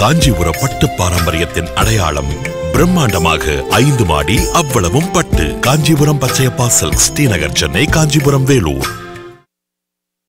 காஞ்சிபுரம் பட்டு பாரம்பரியத்தின் அடையாளம் பிரம்மாண்டமாக ஐந்து மாடி அவ்வளவும் பட்டு காஞ்சிபுரம் பச்சையப்பா சில்க்ஸ் டி நகர் சென்னை காஞ்சிபுரம் வேலூர்